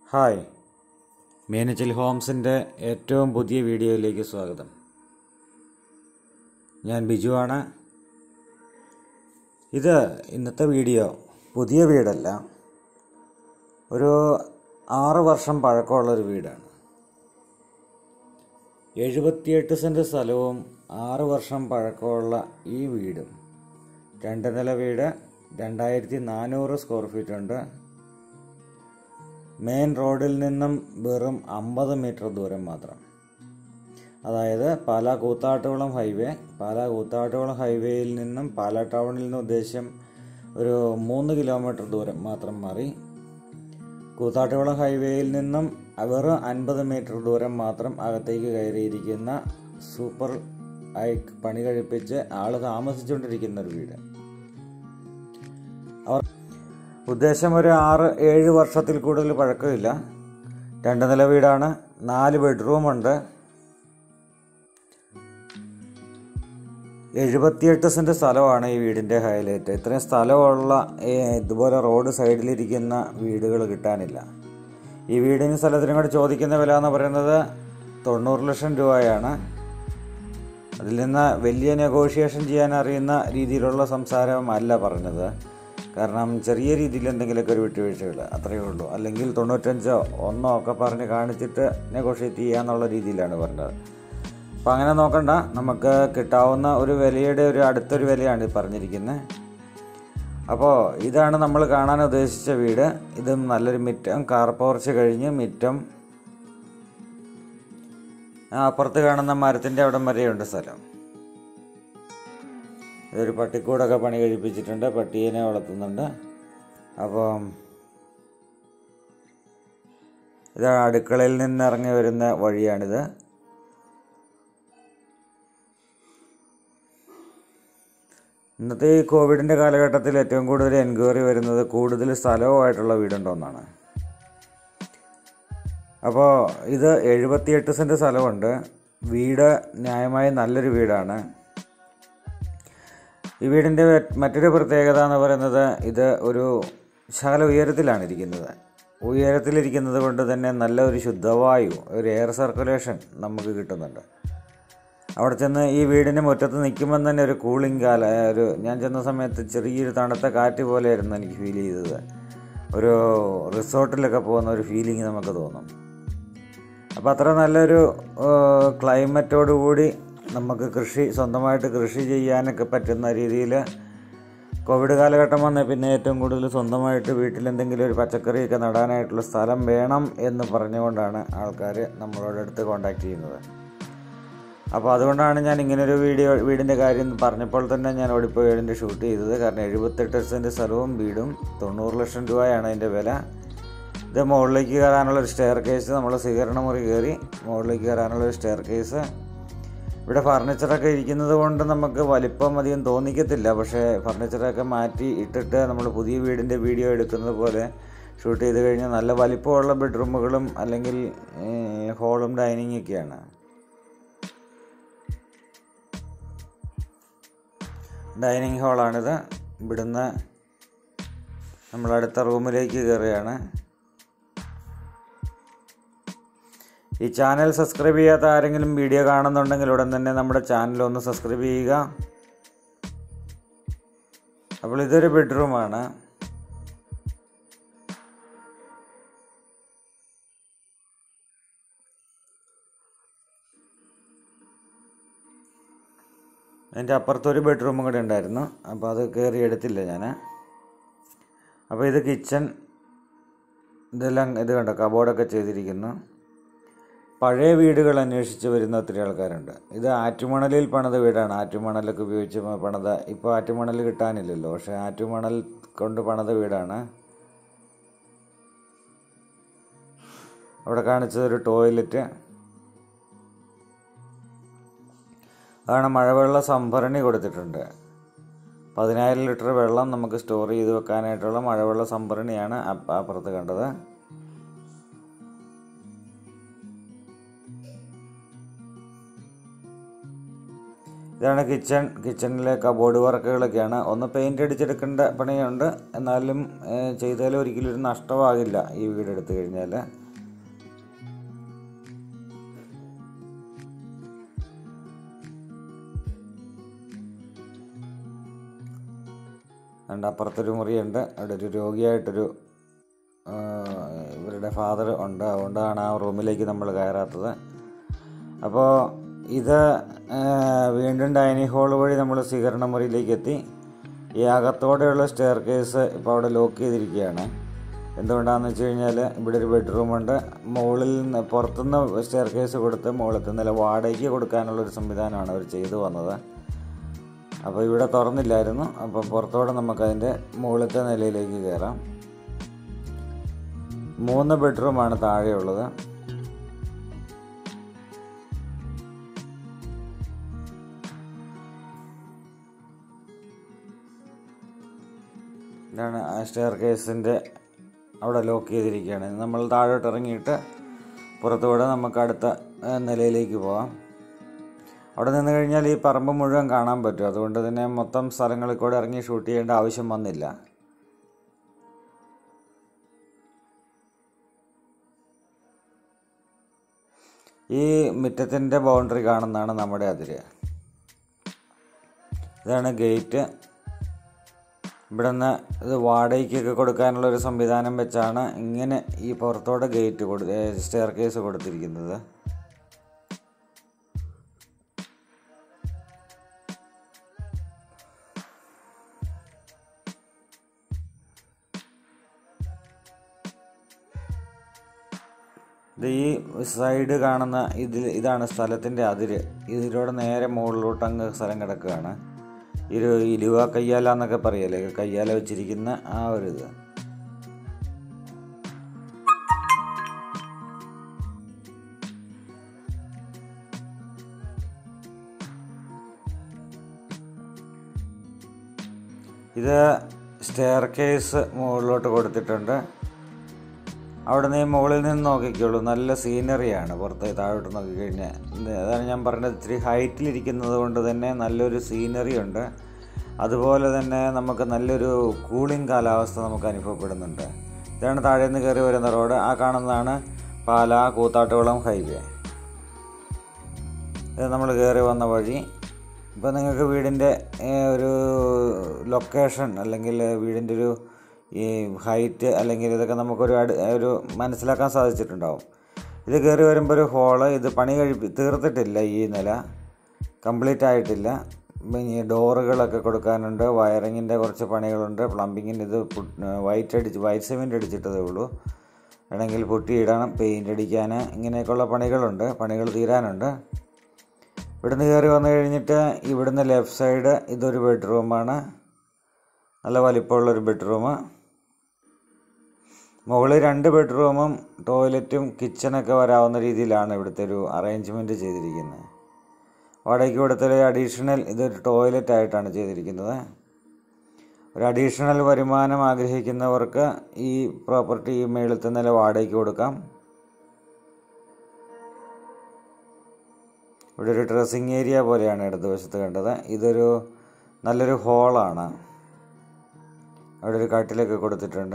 hi Meenachil ഹോംസിൻ്റെ ഏറ്റവും പുതിയ വീഡിയോയിലേക്ക് സ്വാഗതം ഞാൻ ബിജുവാണ് ഇത് ഇന്നത്തെ വീഡിയോ പുതിയ വീടല്ല ഒരു ആറ് വർഷം പഴക്കമുള്ളൊരു വീടാണ് എഴുപത്തിയെട്ട് സെൻറ്റ് സ്ഥലവും ആറ് വർഷം പഴക്കമുള്ള ഈ വീടും രണ്ട് നില വീട് രണ്ടായിരത്തി നാനൂറ് സ്ക്വയർ ഫീറ്റ് ഉണ്ട് മെയിൻ റോഡിൽ നിന്നും വെറും അമ്പത് മീറ്റർ ദൂരം മാത്രം അതായത് പാലാ കൂത്താട്ടുകുളം ഹൈവേ പാലാ കൂത്താട്ടുകുളം ഹൈവേയിൽ നിന്നും പാലാ ടൗണിൽ നിന്ന് ഉദ്ദേശം ഒരു മൂന്ന് കിലോമീറ്റർ ദൂരം മാത്രം മാറി കൂത്താട്ടുകുളം ഹൈവേയിൽ നിന്നും വെറും അൻപത് മീറ്റർ ദൂരം മാത്രം അകത്തേക്ക് കയറിയിരിക്കുന്ന സൂപ്പർ ആയി പണി കഴിപ്പിച്ച് ആൾ താമസിച്ചുകൊണ്ടിരിക്കുന്ന ഒരു വീട് അവർ ഉദ്ദേശം ഒരു ആറ് ഏഴ് വർഷത്തിൽ കൂടുതൽ പഴക്കമില്ല രണ്ട് നില വീടാണ് നാല് ബെഡ്റൂമുണ്ട് എഴുപത്തിയെട്ട് സെൻറ്റ് സ്ഥലമാണ് ഈ വീടിൻ്റെ ഹൈലൈറ്റ് ഇത്രയും സ്ഥലമുള്ള ഈ ഇതുപോലെ റോഡ് സൈഡിലിരിക്കുന്ന വീടുകൾ കിട്ടാനില്ല ഈ വീടിന് സ്ഥലത്തിനും കൂടെ ചോദിക്കുന്ന വില എന്ന് പറയുന്നത് തൊണ്ണൂറ് ലക്ഷം രൂപയാണ് അതിൽ നിന്ന് വലിയ നെഗോഷിയേഷൻ ചെയ്യാൻ അറിയുന്ന രീതിയിലുള്ള സംസാരമല്ല പറഞ്ഞത് കാരണം ചെറിയ രീതിയിൽ എന്തെങ്കിലുമൊക്കെ ഒരു വിട്ടുവീഴ്ചകൾ അത്രയേ ഉള്ളൂ അല്ലെങ്കിൽ തൊണ്ണൂറ്റഞ്ചോ ഒന്നോ ഒക്കെ പറഞ്ഞ് കാണിച്ചിട്ട് നെഗോഷിയേറ്റ് ചെയ്യാന്നുള്ള രീതിയിലാണ് പറഞ്ഞത് അപ്പോൾ അങ്ങനെ നോക്കണ്ട നമുക്ക് കിട്ടാവുന്ന ഒരു വിലയുടെ ഒരു അടുത്തൊരു വിലയാണ് ഈ പറഞ്ഞിരിക്കുന്നത് അപ്പോൾ ഇതാണ് നമ്മൾ കാണാൻ ഉദ്ദേശിച്ച വീട് ഇതും നല്ലൊരു മിറ്റം കാർ പോർച്ച് കഴിഞ്ഞ് മിറ്റം ആ അപ്പുറത്ത് കാണുന്ന മരത്തിൻ്റെ അവിടം വരെയുണ്ട് സ്ഥലം ഇതൊരു പട്ടിക്കൂടൊക്കെ പണി കഴിപ്പിച്ചിട്ടുണ്ട് പട്ടീനെ വളർത്തുന്നുണ്ട് അപ്പം ഇത് അടുക്കളയിൽ നിന്ന് ഇറങ്ങി വരുന്ന വഴിയാണിത് ഇന്നത്തെ ഈ കോവിഡിൻ്റെ കാലഘട്ടത്തിൽ ഏറ്റവും കൂടുതൽ എൻക്വയറി വരുന്നത് കൂടുതൽ സ്ഥലവുമായിട്ടുള്ള വീടുണ്ടോന്നാണ് അപ്പോൾ ഇത് എഴുപത്തിയെട്ട് സെൻറ്റ് സ്ഥലമുണ്ട് വീട് ന്യായമായി നല്ലൊരു വീടാണ് ഈ വീടിൻ്റെ മറ്റൊരു പ്രത്യേകത എന്ന് പറയുന്നത് ഇത് ഒരു ശകല ഉയരത്തിലാണ് ഇരിക്കുന്നത് ഉയരത്തിലിരിക്കുന്നത് കൊണ്ട് തന്നെ നല്ല ഒരു ശുദ്ധവായു ഒരു എയർ സർക്കുലേഷൻ നമുക്ക് കിട്ടുന്നുണ്ട് അവിടെ ചെന്ന് ഈ വീടിൻ്റെ മുറ്റത്ത് നിൽക്കുമ്പം തന്നെ ഒരു കൂളിംഗ് കാല ഒരു ഞാൻ ചെന്ന സമയത്ത് ചെറിയൊരു തണുത്ത കാറ്റ് പോലെയായിരുന്നു എനിക്ക് ഫീൽ ചെയ്തത് ഒരു റിസോർട്ടിലൊക്കെ പോകുന്ന ഒരു ഫീലിംഗ് നമുക്ക് തോന്നും അപ്പോൾ അത്ര നല്ലൊരു ക്ലൈമറ്റോടു കൂടി നമുക്ക് കൃഷി സ്വന്തമായിട്ട് കൃഷി ചെയ്യാനൊക്കെ പറ്റുന്ന രീതിയിൽ കോവിഡ് കാലഘട്ടം വന്ന പിന്നെ ഏറ്റവും കൂടുതൽ സ്വന്തമായിട്ട് വീട്ടിൽ എന്തെങ്കിലും ഒരു പച്ചക്കറിയൊക്കെ നടാനായിട്ടുള്ള സ്ഥലം വേണം എന്ന് പറഞ്ഞുകൊണ്ടാണ് ആൾക്കാർ നമ്മളോട് അടുത്ത് കോണ്ടാക്ട് ചെയ്യുന്നത് അപ്പോൾ അതുകൊണ്ടാണ് ഞാൻ ഇങ്ങനൊരു വീഡിയോ വീടിൻ്റെ കാര്യം പറഞ്ഞപ്പോൾ തന്നെ ഞാൻ ഓടിപ്പോയി വീടിൻ്റെ ഷൂട്ട് ചെയ്തത് കാരണം എഴുപത്തെട്ട് സെൻറ്റ് സ്ഥലവും വീടും തൊണ്ണൂറ് ലക്ഷം രൂപയാണ് അതിൻ്റെ വില ഇത് മുകളിലേക്ക് കയറാനുള്ള ഒരു സ്റ്റെയർ കേസ് നമ്മൾ സ്വീകരണ മുറി കയറി മുകളിലേക്ക് കയറാനുള്ള ഒരു സ്റ്റെയർ കേസ് ഇവിടെ ഫർണിച്ചറൊക്കെ ഇരിക്കുന്നത് കൊണ്ട് നമുക്ക് വലിപ്പം അധികം തോന്നിക്കത്തില്ല പക്ഷേ ഫർണിച്ചറൊക്കെ മാറ്റി ഇട്ടിട്ട് നമ്മൾ പുതിയ വീടിൻ്റെ വീഡിയോ എടുക്കുന്നത് പോലെ ഷൂട്ട് ചെയ്ത് കഴിഞ്ഞാൽ നല്ല വലിപ്പമുള്ള ബെഡ്റൂമുകളും അല്ലെങ്കിൽ ഹോളും ഡൈനിങ് ഒക്കെയാണ് ഡൈനിങ് ഹാളാണിത് ഇവിടുന്ന് നമ്മൾ അടുത്ത റൂമിലേക്ക് കയറുകയാണ് ഈ ചാനൽ സബ്സ്ക്രൈബ് ചെയ്യാത്ത ആരെങ്കിലും വീഡിയോ കാണുന്നുണ്ടെങ്കിൽ ഉടൻ തന്നെ നമ്മുടെ ചാനൽ ഒന്ന് സബ്സ്ക്രൈബ് ചെയ്യുക അപ്പോൾ ഇതൊരു ബെഡ്റൂമാണ് അതിൻ്റെ അപ്പുറത്തൊരു ബെഡ്റൂമും കൂടെ ഉണ്ടായിരുന്നു അപ്പോൾ അത് കയറി എടുത്തില്ല ഞാൻ അപ്പോൾ ഇത് കിച്ചൺ ഇതെല്ലാം ഇത് കണ്ടോ കബോർഡൊക്കെ ചെയ്തിരിക്കുന്നു പഴയ വീടുകൾ അന്വേഷിച്ച് വരുന്ന ഒത്തിരി ആൾക്കാരുണ്ട് ഇത് ആറ്റുമണലിൽ പണിത വീടാണ് ആറ്റുമണലൊക്കെ ഉപയോഗിച്ച് പണിത ഇപ്പോൾ ആറ്റുമണൽ കിട്ടാനില്ലല്ലോ പക്ഷേ ആറ്റുമണൽ കൊണ്ട് പണിത വീടാണ് അവിടെ കാണിച്ചത് ഒരു ടോയ്ലറ്റ് അതാണ് മഴവെള്ള സംഭരണി കൊടുത്തിട്ടുണ്ട് പതിനായിരം ലിറ്റർ വെള്ളം നമുക്ക് സ്റ്റോർ ചെയ്ത് വെക്കാനായിട്ടുള്ള മഴവെള്ള സംഭരണിയാണ് അപ്പുറത്ത് കണ്ടത് ഇതാണ് കിച്ചൺ കിച്ചണിലെ കബോർഡ് വർക്കുകളൊക്കെയാണ് ഒന്ന് പെയിൻ്റ് അടിച്ചെടുക്കേണ്ട പണിയുണ്ട് എന്നാലും ഏഹ്, ചെയ്താലും ഒരിക്കലും ഒരു നഷ്ടമാകില്ല ഈ വീട് എടുത്തു കഴിഞ്ഞാൽ രണ്ട് അപ്പുറത്തൊരു മുറിയുണ്ട് അവിടെ ഒരു രോഗിയായിട്ടൊരു ആ, ഇവരുടെ ഫാദർ ഉണ്ട് അതുകൊണ്ടാണ് ആ റൂമിലേക്ക് നമ്മൾ കയറാത്തത് അപ്പോൾ ഇത് ആ, വീണ്ടും ഡൈനിങ് ഹാൾ വഴി നമ്മൾ സ്വീകരണ മുറിയിലേക്ക് എത്തി ഈ അകത്തോടെയുള്ള സ്റ്റെയർ കേസ് ഇപ്പോൾ അവിടെ ലോക്ക് ചെയ്തിരിക്കുകയാണ് എന്തുകൊണ്ടാണെന്ന് വെച്ച് കഴിഞ്ഞാൽ ഇവിടെ ഒരു ബെഡ്റൂമുണ്ട് മുകളിൽ നിന്ന് പുറത്തുനിന്ന് സ്റ്റെയർ കേസ് കൊടുത്ത് മുകളിലത്തെ നില വാടകയ്ക്ക് കൊടുക്കാനുള്ളൊരു സംവിധാനമാണ് അവർ ചെയ്തു വന്നത് അപ്പോൾ ഇവിടെ തുറന്നില്ലായിരുന്നു അപ്പോൾ പുറത്തോടെ നമുക്കതിൻ്റെ മുകളിലത്തെ നിലയിലേക്ക് കയറാം മൂന്ന് ബെഡ്റൂമാണ് താഴെയുള്ളത് ഇതാണ് ആ സ്റ്റെയർ കേസിൻ്റെ അവിടെ ലോക്ക് ചെയ്തിരിക്കുകയാണ് നമ്മൾ താഴോട്ട് ഇറങ്ങിയിട്ട് പുറത്തുകൂടെ നമുക്ക് അടുത്ത ആ, നിലയിലേക്ക് പോകാം അവിടെ നിന്ന് കഴിഞ്ഞാൽ ഈ പറമ്പ് മുഴുവൻ കാണാൻ പറ്റും അതുകൊണ്ട് തന്നെ മൊത്തം സ്ഥലങ്ങളിൽ കൂടെ ഇറങ്ങി ഷൂട്ട് ചെയ്യേണ്ട ആവശ്യം വന്നില്ല ഈ മുറ്റത്തിൻ്റെ ബൗണ്ടറി കാണുന്നതാണ് നമ്മുടെ അതിര് ഇതാണ് ഗേറ്റ് ഇവിടെ നിന്ന് ഇത് വാടകയ്ക്കൊക്കെ കൊടുക്കാനുള്ള ഒരു സംവിധാനം വെച്ചാണ് ഇങ്ങനെ ഈ പുറത്തോടെ ഗേറ്റ് കൊടു സ്റ്റെയർ കേസ് കൊടുത്തിരിക്കുന്നത് ഇത് ഈ സൈഡ് കാണുന്ന ഇതിൽ ഇതാണ് സ്ഥലത്തിൻ്റെ അതിര് ഇതിലൂടെ നേരെ മുകളിലോട്ട് അങ്ങ് സ്ഥലം കിടക്കുകയാണ് ഇരു ഇലുവ കയ്യാല എന്നൊക്കെ പറയല്ലേ കയ്യാല വെച്ചിരിക്കുന്ന ആ ഒരു ഇത് ഇത് സ്റ്റെയർ കേസ് മുകളിലോട്ട് കൊടുത്തിട്ടുണ്ട് അവിടെ നിന്ന് ഈ മുകളിൽ നിന്ന് നോക്കിക്കോളൂ നല്ല സീനറിയാണ് പുറത്ത് താഴോട്ട് നോക്കിക്കഴിഞ്ഞാൽ ഇത് അതാണ് ഞാൻ പറഞ്ഞത് ഇത്തിരി ഹൈറ്റിലിരിക്കുന്നത് കൊണ്ട് തന്നെ നല്ലൊരു സീനറി ഉണ്ട് അതുപോലെ തന്നെ നമുക്ക് നല്ലൊരു കൂളിംഗ് കാലാവസ്ഥ നമുക്ക് അനുഭവപ്പെടുന്നുണ്ട് ഇതാണ് താഴെ നിന്ന് കയറി വരുന്ന റോഡ് ആ കാണുന്നതാണ് പാലാ കൂത്താട്ടുകുളം ഹൈവേ ഇത് നമ്മൾ കയറി വന്ന വഴി ഇപ്പോൾ നിങ്ങൾക്ക് വീടിൻ്റെ ഏഹ്, ഒരു ലൊക്കേഷൻ അല്ലെങ്കിൽ വീടിൻ്റെ ഒരു ഈ ഹൈറ്റ് അല്ലെങ്കിൽ ഇതൊക്കെ നമുക്കൊരു അട് ഒരു മനസ്സിലാക്കാൻ സാധിച്ചിട്ടുണ്ടാവും ഇത് കയറി വരുമ്പോൾ ഒരു ഹോള് ഇത് പണി കഴിപ്പി തീർത്തിട്ടില്ല ഈ നില കംപ്ലീറ്റ് ആയിട്ടില്ല ഈ ഡോറുകളൊക്കെ കൊടുക്കാനുണ്ട് വയറിങ്ങിൻ്റെ കുറച്ച് പണികളുണ്ട് പ്ലംബിങ്ങിന് ഇത് വൈറ്റ് അടിച്ച് വൈറ്റ് സിമെൻറ്റ് അടിച്ചിട്ടതേ ഉള്ളൂ വേണമെങ്കിൽ പുട്ടിയിടണം പെയിൻ്റ് അടിക്കാൻ ഇങ്ങനെയൊക്കെയുള്ള പണികളുണ്ട് പണികൾ തീരാനുണ്ട് ഇവിടുന്ന് കയറി വന്നു കഴിഞ്ഞിട്ട് ഇവിടുന്ന് ലെഫ്റ്റ് സൈഡ് ഇതൊരു ബെഡ്റൂമാണ് നല്ല വലിപ്പമുള്ളൊരു ബെഡ്റൂം മുകളിൽ രണ്ട് ബെഡ്റൂമും ടോയ്ലറ്റും കിച്ചണൊക്കെ വരാവുന്ന രീതിയിലാണ് ഇവിടുത്തെ ഒരു അറേഞ്ച്മെൻറ്റ് ചെയ്തിരിക്കുന്നത് വാടകയ്ക്ക് കൊടുത്തൊരു അഡീഷണൽ ഇതൊരു ടോയ്ലറ്റ് ആയിട്ടാണ് ചെയ്തിരിക്കുന്നത് ഒരു അഡീഷണൽ വരുമാനം ആഗ്രഹിക്കുന്നവർക്ക് ഈ പ്രോപ്പർട്ടി ഈ മേളത്തെ നില വാടകയ്ക്ക് കൊടുക്കാം ഇവിടെ ഒരു ഡ്രസ്സിങ് ഏരിയ പോലെയാണ് ഇടതുവശത്ത് കണ്ടത് ഇതൊരു നല്ലൊരു ഹോളാണ് അവിടെ ഒരു കട്ടിലൊക്കെ കൊടുത്തിട്ടുണ്ട്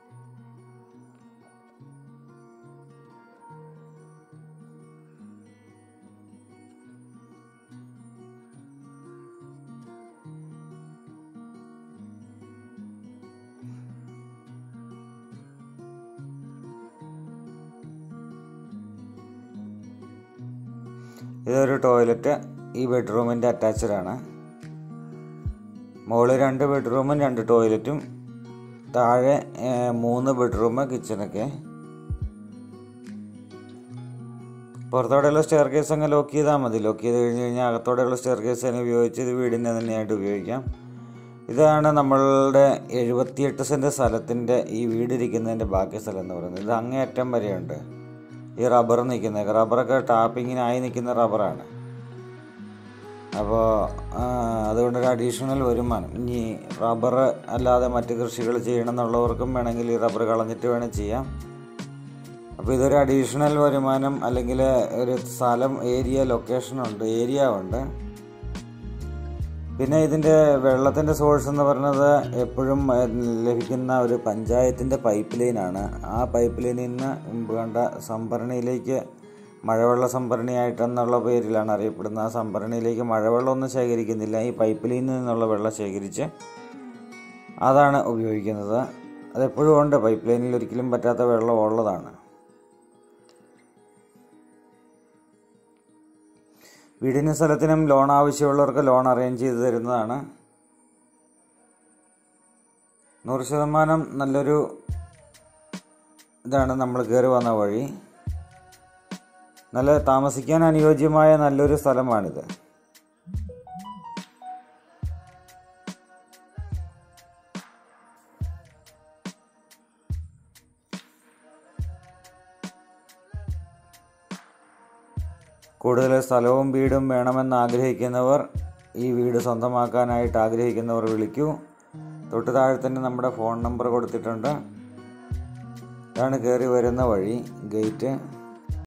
ഇതൊരു ടോയ്ലറ്റ് ഈ ബെഡ്റൂമിൻ്റെ അറ്റാച്ച്ഡ് ആണ് മുകളിൽ രണ്ട് ബെഡ്റൂമും രണ്ട് ടോയ്ലറ്റും താഴെ ഏഹ്, മൂന്ന് ബെഡ്റൂം കിച്ചണൊക്കെ പുറത്തോടെയുള്ള സ്റ്റെയർ കേസ് അങ്ങ് ലോക്ക് ചെയ്താൽ മതി ലോക്ക് ചെയ്ത് കഴിഞ്ഞ് കഴിഞ്ഞാൽ അകത്തോടെയുള്ള സ്റ്റെയർ കേസ് തന്നെ ഉപയോഗിച്ച് ഇത് വീടിൻ്റെ തന്നെയായിട്ട് ഉപയോഗിക്കാം ഇതാണ് നമ്മളുടെ എഴുപത്തിയെട്ട് സെൻറ്റ് സ്ഥലത്തിൻ്റെ ഈ വീടിരിക്കുന്നതിൻ്റെ ബാക്കി സ്ഥലം എന്ന് പറയുന്നത് ഇത് അങ്ങേയറ്റം വരെയുണ്ട് ഈ റബ്ബർ നിൽക്കുന്നത് റബ്ബറൊക്കെ ടാപ്പിങ്ങിനായി നിൽക്കുന്ന റബ്ബറാണ് അപ്പോൾ അതുകൊണ്ടൊരു അഡീഷണൽ വരുമാനം ഇനി റബ്ബർ അല്ലാതെ മറ്റ് കൃഷികൾ ചെയ്യണം എന്നുള്ളവർക്കും വേണമെങ്കിൽ ഈ റബ്ബർ കളഞ്ഞിട്ട് വേണം ചെയ്യാം അപ്പോൾ ഇതൊരു അഡീഷണൽ വരുമാനം അല്ലെങ്കിൽ ഒരു സ്ഥലം ഏരിയ ലൊക്കേഷൻ ഉണ്ട് ഏരിയ ഉണ്ട് പിന്നെ ഇതിൻ്റെ വെള്ളത്തിൻ്റെ സോഴ്സ് എന്ന് പറയുന്നത് എപ്പോഴും ഏഹ്, ലഭിക്കുന്ന ഒരു പഞ്ചായത്തിൻ്റെ പൈപ്പ് ലൈനാണ് ആ പൈപ്പ് ലൈനിൽ നിന്ന് വേണ്ട സംഭരണിയിലേക്ക് മഴവെള്ള സംഭരണിയായിട്ടെന്നുള്ള പേരിലാണ് അറിയപ്പെടുന്നത് ആ സംഭരണിയിലേക്ക് മഴവെള്ളമൊന്നും ശേഖരിക്കുന്നില്ല ഈ പൈപ്പ് ലൈനിൽ നിന്നുള്ള വെള്ളം ശേഖരിച്ച് അതാണ് ഉപയോഗിക്കുന്നത് അതെപ്പോഴും ഉണ്ട് പൈപ്പ് ലൈനിൽ ഒരിക്കലും പറ്റാത്ത വെള്ളം ഉള്ളതാണ് വീടിനും സ്ഥലത്തിനും ലോൺ ആവശ്യമുള്ളവർക്ക് ലോൺ അറേഞ്ച് ചെയ്ത് തരുന്നതാണ് നൂറ് ശതമാനം നല്ലൊരു ഇതാണ് നമ്മൾ കയറി വന്ന വഴി നല്ല താമസിക്കാൻ അനുയോജ്യമായ നല്ലൊരു സ്ഥലമാണിത് കൂടുതൽ സ്ഥലവും വീടും വേണമെന്ന് ആഗ്രഹിക്കുന്നവർ ഈ വീട് സ്വന്തമാക്കാനായിട്ട് ആഗ്രഹിക്കുന്നവർ വിളിക്കൂ തൊട്ട് താഴെ തന്നെ നമ്മുടെ ഫോൺ നമ്പർ കൊടുത്തിട്ടുണ്ട് ഇതാണ് കയറി വരുന്ന വഴി ഗേറ്റ്